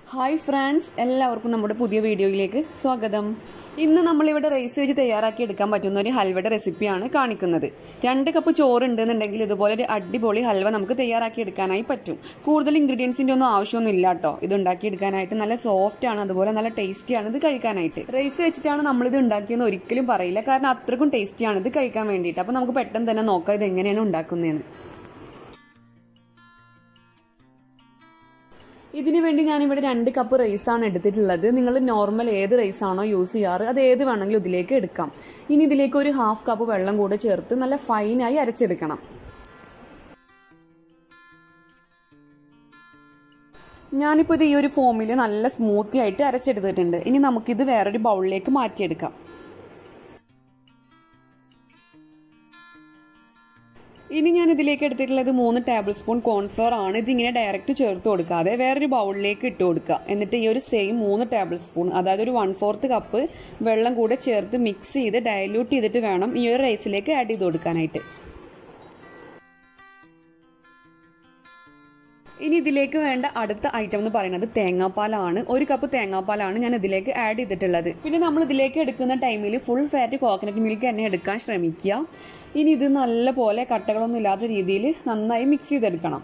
hi friends എല്ലാവർക്കും നമ്മുടെ പുതിയ വീഡിയോയിലേക്ക് സ്വാഗതം ഇന്ന് നമ്മളിവിടെ റൈസ് വെച്ച് തയ്യാറാക്കി എടുക്കാൻ പറ്റുന്ന ഒരു ഹൽവയുടെ റെസിപ്പിയാണ് കാണിക്കുന്നത് രണ്ട് കപ്പ് ചോറ് ഉണ്ടെന്നുണ്ടെങ്കിൽ ഇതുപോലെ ഒരു അടിപൊളി ഹൽവ നമുക്ക് തയ്യാറാക്കി എടുക്കാനായി പറ്റും കൂടുതൽ ഇൻഗ്രീഡിയൻസിൻ്റെ ഒന്നും ആവശ്യമൊന്നും ഇല്ല കേട്ടോ ഇത് ഉണ്ടാക്കി എടുക്കാനായിട്ട് നല്ല സോഫ്റ്റ് ആണ് അതുപോലെ നല്ല ടേസ്റ്റിയാണ് ഇത് കഴിക്കാനായിട്ട് റൈസ് വെച്ചിട്ടാണ് നമ്മളിത് ഉണ്ടാക്കിയെന്ന് ഒരിക്കലും പറയില്ല കാരണം അത്രക്കും ടേസ്റ്റിയാണ് ഇത് കഴിക്കാൻ വേണ്ടിയിട്ട് അപ്പോൾ നമുക്ക് പെട്ടെന്ന് തന്നെ നോക്കാം ഇത് എങ്ങനെയാണ് ഉണ്ടാക്കുന്നതെന്ന് ഇതിനു വേണ്ടി ഞാനിവിടെ രണ്ട് കപ്പ് റൈസാണ് എടുത്തിട്ടുള്ളത് നിങ്ങൾ നോർമൽ ഏത് റൈസാണോ യൂസ് ചെയ്യാറ് അത് ഏത് വേണമെങ്കിലും ഇതിലേക്ക് എടുക്കാം ഇനി ഇതിലേക്ക് ഒരു ഹാഫ് കപ്പ് വെള്ളം കൂടെ ചേർത്ത് നല്ല ഫൈനായി അരച്ചെടുക്കണം ഞാനിപ്പോൾ ഇത് ഈ ഒരു ഫോമിൽ നല്ല സ്മൂത്തി ആയിട്ട് അരച്ചെടുത്തിട്ടുണ്ട് ഇനി നമുക്കിത് വേറൊരു ബൗളിലേക്ക് മാറ്റിയെടുക്കാം ഇനി ഞാൻ ഇതിലേക്ക് എടുത്തിട്ടുള്ളത് മൂന്ന് ടേബിൾ സ്പൂൺ കോൺഫ്ലോർ ആണ് ഇതിങ്ങനെ ഡയറക്റ്റ് ചേർത്ത് കൊടുക്കാതെ വേറൊരു ബൗളിലേക്ക് ഇട്ട് കൊടുക്കുക എന്നിട്ട് ഈ ഒരു സെയിം മൂന്ന് ടേബിൾ സ്പൂൺ അതായത് ഒരു വൺ ഫോർത്ത് കപ്പ് വെള്ളം കൂടെ ചേർത്ത് മിക്സ് ചെയ്ത് ഡയല്യൂട്ട് ചെയ്തിട്ട് വേണം ഈ ഒരു റൈസിലേക്ക് ആഡ് ചെയ്ത് കൊടുക്കാനായിട്ട് ഇനി ഇതിലേക്ക് വേണ്ട അടുത്ത ഐറ്റം എന്ന് പറയുന്നത് തേങ്ങാപ്പാലാണ് ഒരു കപ്പ് തേങ്ങാപ്പാലാണ് ഞാൻ ഇതിലേക്ക് ആഡ് ചെയ്തിട്ടുള്ളത് പിന്നെ നമ്മൾ ഇതിലേക്ക് എടുക്കുന്ന ടൈമിൽ ഫുൾ ഫാറ്റ് കോക്കനട്ട് മിൽക്ക് തന്നെ എടുക്കാൻ ശ്രമിക്കുക ഇനി ഇത് നല്ല പോലെ കട്ടകളൊന്നും ഇല്ലാത്ത രീതിയിൽ നന്നായി മിക്സ് ചെയ്തെടുക്കണം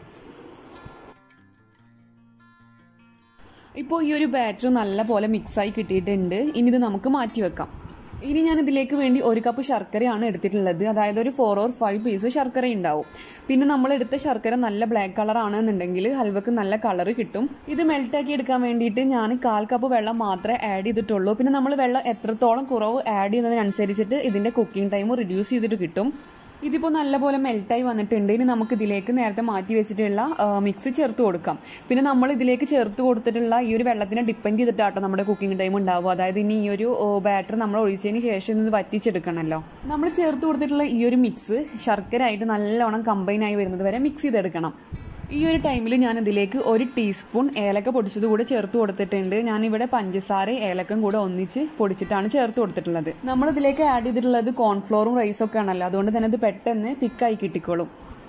ഇപ്പോൾ ഈ ഒരു ബാറ്റർ നല്ല പോലെ മിക്സായി കിട്ടിയിട്ടുണ്ട് ഇനി ഇത് നമുക്ക് മാറ്റി വെക്കാം ഇനി ഞാൻ ഇതിലേക്ക് വേണ്ടി ഒരു കപ്പ് ശർക്കരയാണ് എടുത്തിട്ടുള്ളത് അതായത് ഒരു ഫോർ ഓർ ഫൈവ് പീസ് ശർക്കര ഉണ്ടാവും പിന്നെ നമ്മൾ എടുത്ത ശർക്കര നല്ല ബ്ലാക്ക് കളർ ആണെന്നുണ്ടെങ്കിൽ ഹൽവക്ക് നല്ല കളർ കിട്ടും ഇത് മെൽറ്റാക്കി എടുക്കാൻ വേണ്ടിയിട്ട് ഞാൻ കാൽ കപ്പ് വെള്ളം മാത്രമേ ആഡ് ചെയ്തിട്ടുള്ളൂ പിന്നെ നമ്മൾ വെള്ളം എത്രത്തോളം കുറവ് ആഡ് ചെയ്യുന്നതിനനുസരിച്ചിട്ട് ഇതിൻ്റെ കുക്കിംഗ് ടൈം റിഡ്യൂസ് ചെയ്തിട്ട് കിട്ടും ഇതിപ്പോൾ നല്ലപോലെ മെൽറ്റായി വന്നിട്ടുണ്ട് ഇനി നമുക്ക് ഇതിലേക്ക് നേരത്തെ മാറ്റി വെച്ചിട്ടുള്ള മിക്സ് ചേർത്ത് കൊടുക്കാം പിന്നെ നമ്മൾ ഇതിലേക്ക് ചേർത്ത് കൊടുത്തിട്ടുള്ള ഈ ഒരു വെള്ളത്തിനെ ഡിപ്പെൻഡ് ചെയ്തിട്ടാട്ടോ നമ്മുടെ കുക്കിംഗ് ടൈം ഉണ്ടാവും അതായത് ഇനി ഈ ഒരു ബാറ്റർ നമ്മൾ ഒഴിച്ചതിന് ശേഷം ഇത് വറ്റിച്ചെടുക്കണമല്ലോ നമ്മൾ ചേർത്ത് കൊടുത്തിട്ടുള്ള ഈ ഒരു മിക്സ് ശർക്കര ആയിട്ട് നല്ലോണം കമ്പൈൻ ആയി വരുന്നത് വരെ മിക്സ് ചെയ്തെടുക്കണം ഈ ഒരു ടൈമിൽ ഞാൻ ഇതിലേക്ക് ഒരു ടീസ്പൂൺ ഏലക്ക പൊടിച്ചത് കൂടെ ചേർത്ത് കൊടുത്തിട്ടുണ്ട് ഞാനിവിടെ പഞ്ചസാര ഏലക്കം കൂടെ ഒന്നിച്ച് പൊടിച്ചിട്ടാണ് ചേർത്ത് കൊടുത്തിട്ടുള്ളത് നമ്മൾ ഇതിലേക്ക് ആഡ് ചെയ്തിട്ടുള്ളത് കോൺഫ്ലോറും റൈസും ഒക്കെ ആണല്ലോ അതുകൊണ്ട് തന്നെ ഇത് പെട്ടെന്ന് തിക്കായി കിട്ടിക്കോളും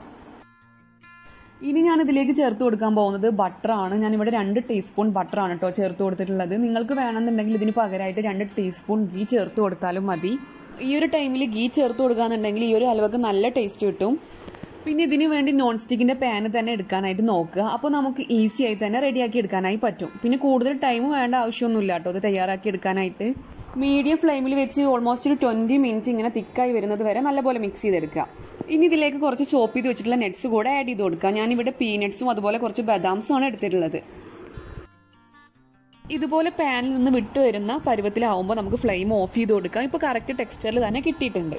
ഇനി ഞാൻ ഇതിലേക്ക് ചേർത്ത് കൊടുക്കാൻ പോകുന്നത് ബട്ടറാണ് ഞാനിവിടെ രണ്ട് ടീസ്പൂൺ ബട്ടറാണ് കേട്ടോ ചേർത്ത് കൊടുത്തിട്ടുള്ളത് നിങ്ങൾക്ക് വേണമെന്നുണ്ടെങ്കിൽ ഇതിന് പകരമായിട്ട് രണ്ട് ടീസ്പൂൺ ഗീ ചേർത്ത് കൊടുത്താലും മതി ഈ ഒരു ടൈമിൽ ഗീ ചേർത്ത് കൊടുക്കുകയെന്നുണ്ടെങ്കിൽ ഈ ഒരു ഹൽവക്ക് നല്ല ടേസ്റ്റ് കിട്ടും പിന്നെ ഇതിന് വേണ്ടി നോൺ സ്റ്റിക്കിന്റെ പാന് തന്നെ എടുക്കാനായിട്ട് നോക്കുക അപ്പോൾ നമുക്ക് ഈസി ആയി തന്നെ റെഡിയാക്കി എടുക്കാനായി പറ്റും പിന്നെ കൂടുതൽ ടൈം വേണ്ട ആവശ്യമൊന്നുമില്ല കേട്ടോ ഇത് തയ്യാറാക്കി എടുക്കാനായിട്ട് മീഡിയം ഫ്ലെയിമിൽ വെച്ച് ഓൾമോസ്റ്റ് ഒരു ട്വൻറ്റി മിനിറ്റ് ഇങ്ങനെ തിക്കായി വരുന്നത് വരെ നല്ലപോലെ മിക്സ് ചെയ്തെടുക്കുക ഇനി ഇതിലേക്ക് കുറച്ച് ചോപ്പ് ചെയ്ത് വെച്ചിട്ടുള്ള നെറ്റ്സ് കൂടെ ആഡ് ചെയ്ത് കൊടുക്കുക ഞാനിവിടെ പീനട്സും അതുപോലെ കുറച്ച് ബദാംസും ആണ് എടുത്തിട്ടുള്ളത് ഇതുപോലെ പാനിൽ നിന്ന് വിട്ടു വരുന്ന പരുവത്തിലാവുമ്പോൾ നമുക്ക് ഫ്ലെയിം ഓഫ് ചെയ്ത് കൊടുക്കാം ഇപ്പോൾ കറക്റ്റ് ടെക്സ്ചറിൽ തന്നെ കിട്ടിയിട്ടുണ്ട്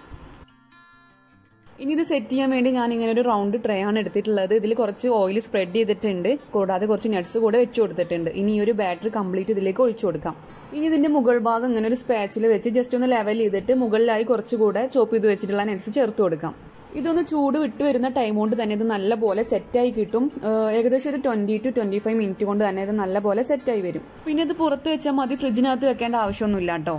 ഇനി ഇത് സെറ്റ് ചെയ്യാൻ വേണ്ടി ഞാൻ ഇങ്ങനെ ഒരു റൗണ്ട് ട്രേ ആണ് എടുത്തിട്ടുള്ളത് ഇതിൽ കുറച്ച് ഓയിൽ സ്പ്രെഡ് ചെയ്തിട്ടുണ്ട് കൂടാതെ കുറച്ച് നട്ട്സ് കൂടെ വെച്ച് കൊടുത്തിട്ടുണ്ട് ഇനി ഈ ഒരു ബാറ്ററി കംപ്ലീറ്റ് ഇതിലേക്ക് ഒഴിച്ചു കൊടുക്കാം ഇനി ഇതിന്റെ മുകൾ ഭാഗം ഇങ്ങനെ ഒരു സ്പാച്ചിൽ വെച്ച് ജസ്റ്റ് ഒന്ന് ലെവൽ ചെയ്തിട്ട് മുകളിലായി കുറച്ചുകൂടെ ചോപ്പ് ചെയ്ത് വെച്ചിട്ടുള്ള നട്ട്സ് ചേർത്ത് കൊടുക്കാം ഇതൊന്ന് ചൂട് വിട്ട് വരുന്ന ടൈം കൊണ്ട് തന്നെ ഇത് നല്ലപോലെ സെറ്റായി കിട്ടും ഏകദേശം ഒരു twenty two twenty five minute കൊണ്ട് തന്നെ ഇത് നല്ലപോലെ സെറ്റായി വരും പിന്നെ ഇത് പുറത്ത് വെച്ചാൽ മതി ഫ്രിഡ്ജിനകത്ത് വെക്കേണ്ട ആവശ്യമൊന്നുമില്ല കേട്ടോ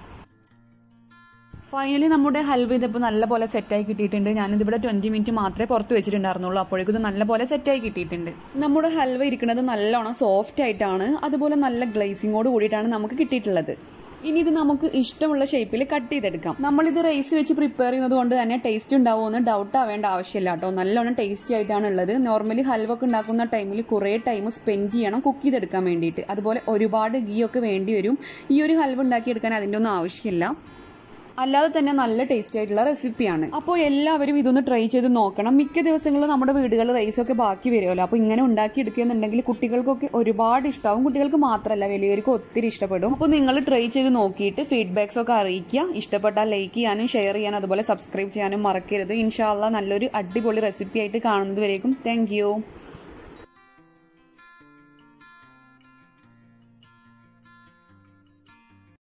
ഫൈനലി നമ്മുടെ ഹൽവ ഇതിപ്പോൾ നല്ലപോലെ സെറ്റായി കിട്ടിയിട്ടുണ്ട് ഞാനിതിവിടെ ട്വൻറ്റി മിനിറ്റ് മാത്രമേ പുറത്ത് വെച്ചിട്ടുണ്ടായിരുന്നുള്ളൂ അപ്പോഴേക്കും ഇത് നല്ലപോലെ സെറ്റായി കിട്ടിയിട്ടുണ്ട് നമ്മുടെ ഹൽവ ഇരിക്കുന്നത് നല്ലോണം സോഫ്റ്റ് ആയിട്ടാണ് അതുപോലെ നല്ല ഗ്ലേസിങ്ങോട് കൂടിയിട്ടാണ് നമുക്ക് കിട്ടിയിട്ടുള്ളത് ഇനി ഇത് നമുക്ക് ഇഷ്ടമുള്ള ഷേപ്പിൽ കട്ട് ചെയ്തെടുക്കാം നമ്മളിത് റൈസ് വെച്ച് പ്രിപ്പയർ ചെയ്യുന്നത് കൊണ്ട് തന്നെ ടേസ്റ്റ് ഉണ്ടാവുമെന്ന് ഡൗട്ട് ആവേണ്ട ആവശ്യമില്ല കേട്ടോ നല്ലോണം ടേസ്റ്റി ആയിട്ടാണ് ഉള്ളത് നോർമലി ഹൽവ ഒക്കെ ഉണ്ടാക്കുന്ന ടൈമിൽ കുറേ ടൈം സ്പെൻഡ് ചെയ്യണം കുക്ക് ചെയ്തെടുക്കാൻ വേണ്ടിയിട്ട് അതുപോലെ ഒരുപാട് ഗീ ഒക്കെ വേണ്ടി വരും ഈ ഒരു ഹൽവ ഉണ്ടാക്കിയെടുക്കാൻ അതിൻ്റെ ഒന്നും ആവശ്യമില്ല അല്ലാതെ തന്നെ നല്ല ടേസ്റ്റി ആയിട്ടുള്ള റെസിപ്പിയാണ് അപ്പോൾ എല്ലാവരും ഇതൊന്ന് ട്രൈ ചെയ്ത് നോക്കണം മിക്ക ദിവസങ്ങളിലും നമ്മുടെ വീടുകളിൽ റൈസൊക്കെ ബാക്കി വരുമല്ലോ അപ്പോൾ ഇങ്ങനെ ഉണ്ടാക്കി എടുക്കുകയെന്നുണ്ടെങ്കിൽ കുട്ടികൾക്കൊക്കെ ഒരുപാട് ഇഷ്ടമാവും കുട്ടികൾക്ക് മാത്രമല്ല വലിയവർക്ക് ഒത്തിരി ഇഷ്ടപ്പെടും അപ്പോൾ നിങ്ങൾ ട്രൈ ചെയ്ത് നോക്കിയിട്ട് ഫീഡ്ബാക്സ് ഒക്കെ അറിയിക്കുക ഇഷ്ടപ്പെട്ടാൽ ലൈക്ക് ചെയ്യാനും ഷെയർ ചെയ്യാനും അതുപോലെ സബ്സ്ക്രൈബ് ചെയ്യാനും മറക്കരുത് ഇൻഷാല്ല നല്ലൊരു അടിപൊളി റെസിപ്പി ആയിട്ട് കാണുന്നത് വരേക്കും താങ്ക്